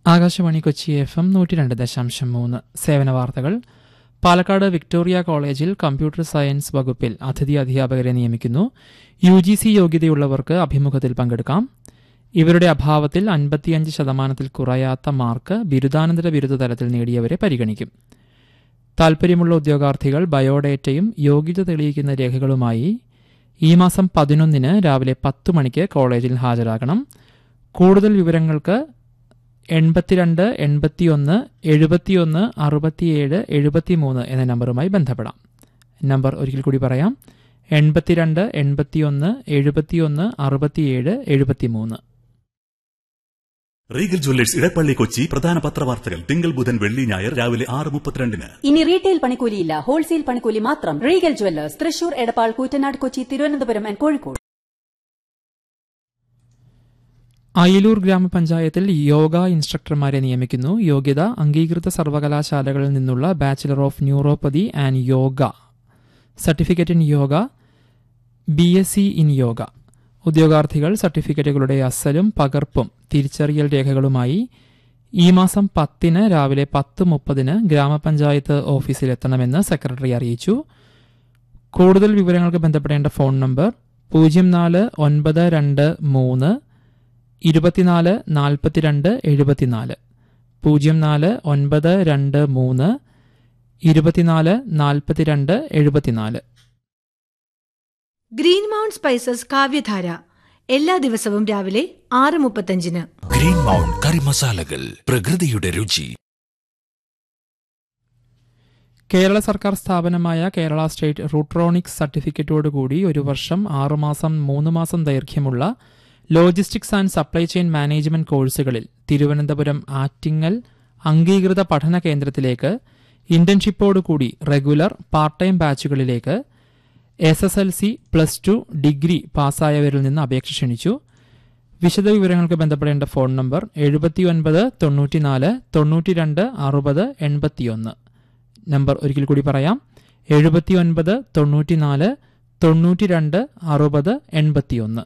Akashvani Kochi F M നൂറ്റി രണ്ട് ദശാംശം മൂന്ന് സേവന വാർത്തകൾ പാലക്കാട് വിക്ടോറിയ കോളേജിൽ കമ്പ്യൂട്ടർ സയൻസ് വകുപ്പിൽ അതിഥി അധ്യാപകരെ നിയമിക്കുന്നു യു ജി സി യോഗ്യതയുള്ളവർക്ക് അഭിമുഖത്തിൽ പങ്കെടുക്കാം ഇവരുടെ അഭാവത്തിൽ അൻപത്തിയഞ്ച് ശതമാനത്തിൽ കുറയാത്ത മാർക്ക് ബിരുദാനന്തര ബിരുദ തലത്തിൽ നേടിയവരെ പരിഗണിക്കും താൽപ്പര്യമുള്ള ഉദ്യോഗാർത്ഥികൾ ബയോഡേറ്റയും യോഗ്യത തെളിയിക്കുന്ന രേഖകളുമായി ഈ മാസം പതിനൊന്നിന് രാവിലെ പത്ത് മണിക്ക് കോളേജിൽ ഹാജരാകണം കൂടുതൽ വിവരങ്ങൾക്ക് എൺപത്തിരണ്ട് എൺപത്തിയൊന്ന് എഴുപത്തിയൊന്ന് അറുപത്തിയേഴ് എഴുപത്തിമൂന്ന് എന്ന നമ്പറുമായി ബന്ധപ്പെടാം നമ്പർ ഒരിക്കൽ കൂടി പറയാം എൺപത്തിരണ്ട് എൺപത്തിയൊന്ന് എഴുപത്തിയൊന്ന് അറുപത്തിയേഴ് എഴുപത്തിമൂന്ന് റീഗൽ ജ്വല്ലേഴ്സ് ഇടപ്പള്ളി കൊച്ചി പ്രധാന പത്രവാർത്തകൾ തിങ്കൾ ബുധൻ വെള്ളി ഞായർ രാവിലെ ആറ് മുപ്പത്തിരണ്ടിന് ഇനി റീറ്റെയിൽ പണിക്കൂലിയില്ല ഹോൾസെയിൽ പണിക്കൂലി മാത്രം Regal Jewellers Thrissur Edappal Koottanad Kochi Thiruvananthapuram and Kozhikode Ayiloor ഗ്രാമപഞ്ചായത്തിൽ യോഗ ഇൻസ്ട്രക്ടർമാരെ നിയമിക്കുന്നു യോഗ്യത അംഗീകൃത സർവകലാശാലകളിൽ നിന്നുള്ള bachelor of neuropathy and yoga certificate in yoga B S C in yoga ഉദ്യോഗാർത്ഥികൾ സർട്ടിഫിക്കറ്റുകളുടെ അസലും പകർപ്പും തിരിച്ചറിയൽ രേഖകളുമായി ഈ മാസം പത്തിന് രാവിലെ പത്ത് മുപ്പതിന് ഗ്രാമപഞ്ചായത്ത് ഓഫീസിലെത്തണമെന്ന് സെക്രട്ടറി അറിയിച്ചു കൂടുതൽ വിവരങ്ങൾക്ക് ബന്ധപ്പെടേണ്ട ഫോൺ നമ്പർ പൂജ്യം നാല് ഒൻപത് രണ്ട് മൂന്ന് ഇരുപത്തിനാല് നാൽപ്പത്തിരണ്ട് എഴുപത്തിനാല് പൂജ്യം നാല് ഒൻപത് രണ്ട് മൂന്ന് ഇരുപത്തിനാല് നാൽപ്പത്തിരണ്ട് എഴുപത്തിനാല് ഗ്രീൻ മൗണ്ട് സ്പൈസസ് കാവ്യധാര എല്ലാ ദിവസവും രാവിലെ ആറ് മുപ്പത്തഞ്ചിന് ഗ്രീൻ മൗണ്ട് കറി മസാലകൾ പ്രകൃതിയുടെ രുചി കേരള സർക്കാർ സ്ഥാപനമായ കേരള സ്റ്റേറ്റ് റൂട്രോണിക്സ് സർട്ടിഫിക്കറ്റോടുകൂടി ഒരു വർഷം ആറുമാസം മൂന്ന് മാസം ദൈർഘ്യമുള്ള logistics and supply chain management കോഴ്സുകളിൽ തിരുവനന്തപുരം ആറ്റിങ്ങൽ അംഗീകൃത പഠന കേന്ദ്രത്തിലേക്ക് ഇന്റേൺഷിപ്പോടുകൂടി റെഗുലർ പാർട്ട് ടൈം ബാച്ചുകളിലേക്ക് S S L C plus two degree പാസ്സായവരിൽ നിന്ന് അപേക്ഷ ക്ഷണിച്ചു വിശദവിവരങ്ങൾക്ക് ബന്ധപ്പെടേണ്ട ഫോൺ നമ്പർ എഴുപത്തിയൊൻപത് തൊണ്ണൂറ്റിനാല് തൊണ്ണൂറ്റിരണ്ട് അറുപത് എൺപത്തിയൊന്ന് നമ്പർ ഒരിക്കൽ കൂടി പറയാം എഴുപത്തിയൊൻപത് തൊണ്ണൂറ്റിനാല് തൊണ്ണൂറ്റിരണ്ട് അറുപത് എൺപത്തിയൊന്ന്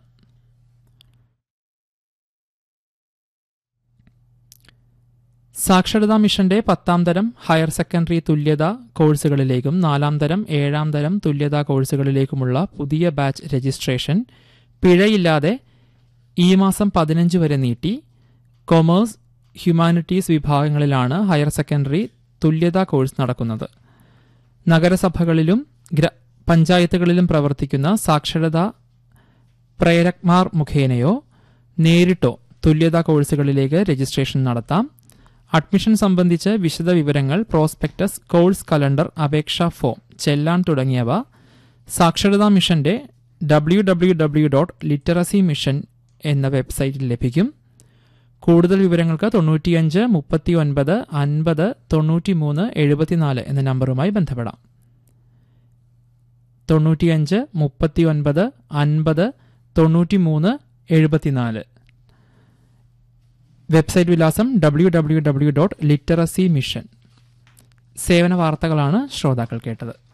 സാക്ഷരതാ മിഷന്റെ പത്താം തരം ഹയർ സെക്കൻഡറി തുല്യതാ കോഴ്സുകളിലേക്കും നാലാം തരം ഏഴാം തരം തുല്യതാ കോഴ്സുകളിലേക്കുമുള്ള പുതിയ ബാച്ച് രജിസ്ട്രേഷൻ പിഴയില്ലാതെ ഈ മാസം പതിനഞ്ച് വരെ നീട്ടി കൊമേഴ്സ് ഹ്യൂമാനിറ്റീസ് വിഭാഗങ്ങളിലാണ് ഹയർ സെക്കൻഡറി തുല്യതാ കോഴ്സ് നടക്കുന്നത് നഗരസഭകളിലും ഗ്ര- പഞ്ചായത്തുകളിലും പ്രവർത്തിക്കുന്ന സാക്ഷരതാ പ്രേരക്മാർ മുഖേനയോ നേരിട്ടോ തുല്യതാ കോഴ്സുകളിലേക്ക് രജിസ്ട്രേഷൻ നടത്താം അഡ്മിഷൻ സംബന്ധിച്ച് വിശദ വിവരങ്ങൾ പ്രോസ്പെക്ടസ് കോഴ്സ് കലണ്ടർ അപേക്ഷാ ഫോം ചെല്ലാൻ തുടങ്ങിയവ സാക്ഷരതാ മിഷന്റെ W W W dot literacy mission എന്ന വെബ്സൈറ്റിൽ ലഭിക്കും കൂടുതൽ വിവരങ്ങൾക്ക് തൊണ്ണൂറ്റിയഞ്ച് മുപ്പത്തി ഒൻപത് അൻപത് തൊണ്ണൂറ്റിമൂന്ന് എഴുപത്തിനാല് എന്ന നമ്പറുമായി ബന്ധപ്പെടാം തൊണ്ണൂറ്റിയഞ്ച് മുപ്പത്തി ഒൻപത് അൻപത് തൊണ്ണൂറ്റിമൂന്ന് എഴുപത്തിനാല് വെബ്സൈറ്റ് വിലാസം W W W dot literacy mission സേവന വാർത്തകളാണ് ശ്രോതാക്കൾ കേട്ടത്